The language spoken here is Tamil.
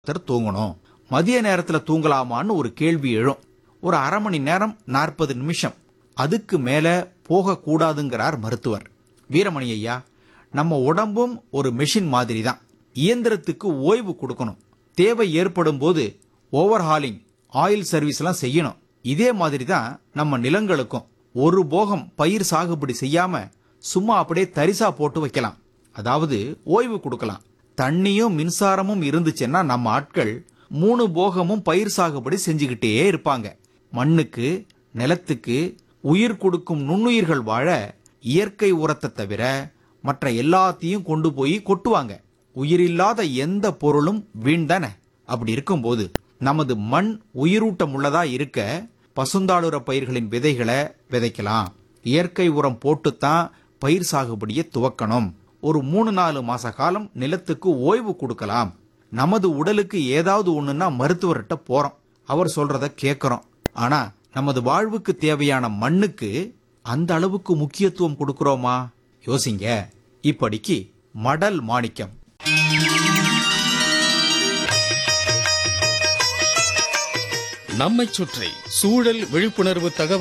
ஒருத்தர் தூங்கணும் மதிய நேரத்துல தூங்கலாமான்னு ஒரு கேள்வி எழும் ஒரு அரை மணி நேரம் நாற்பது நிமிஷம் அதுக்கு மேல போக கூடாதுங்கிறார் மருத்துவர் வீரமணி ஐயா நம்ம உடம்பும் ஒரு மெஷின் மாதிரி தான் இயந்திரத்துக்கு ஓய்வு கொடுக்கணும் தேவை ஏற்படும் போது ஓவர்ஹாலிங் ஆயில் சர்வீஸ் எல்லாம் செய்யணும் இதே மாதிரி தான் நம்ம நிலங்களுக்கும் ஒரு போகம் பயிர் சாகுபடி செய்யாம சும்மா அப்படியே தரிசா போட்டு வைக்கலாம் அதாவது ஓய்வு கொடுக்கலாம் தண்ணியும் மின்சாரமும் இருந்துச்சுன்னா நம்ம ஆட்கள் மூணு போகமும் பயிர் சாகுபடி செஞ்சுக்கிட்டே இருப்பாங்க மண்ணுக்கு நிலத்துக்கு உயிர் கொடுக்கும் நுண்ணுயிர்கள் வாழ இயற்கை உரத்தை தவிர மற்ற எல்லாத்தையும் கொண்டு போய் கொட்டுவாங்க உயிரில்லாத எந்த பொருளும் வீண் தானே அப்படி இருக்கும்போது நமது மண் உயிரூட்டம் உள்ளதா இருக்க பசுந்தாளுர பயிர்களின் விதைகளை விதைக்கலாம் இயற்கை உரம் போட்டுத்தான் பயிர் சாகுபடியை துவக்கணும் ஒரு மூணு நாலு மாச காலம் நிலத்துக்கு ஓய்வு கொடுக்கலாம் நமது உடலுக்கு ஏதாவது ஒண்ணுன்னா மருத்துவர்கிட்ட போறோம் அவர் சொல்றத கேட்கறோம் ஆனா நமது வாழ்வுக்கு தேவையான மண்ணுக்கு அந்த அளவுக்கு முக்கியத்துவம் கொடுக்கறோமா யோசிங்க இப்படிக்கு மடல் மாணிக்கம் நம்மைச் சுற்றி சூழல் விழிப்புணர்வு தகவல்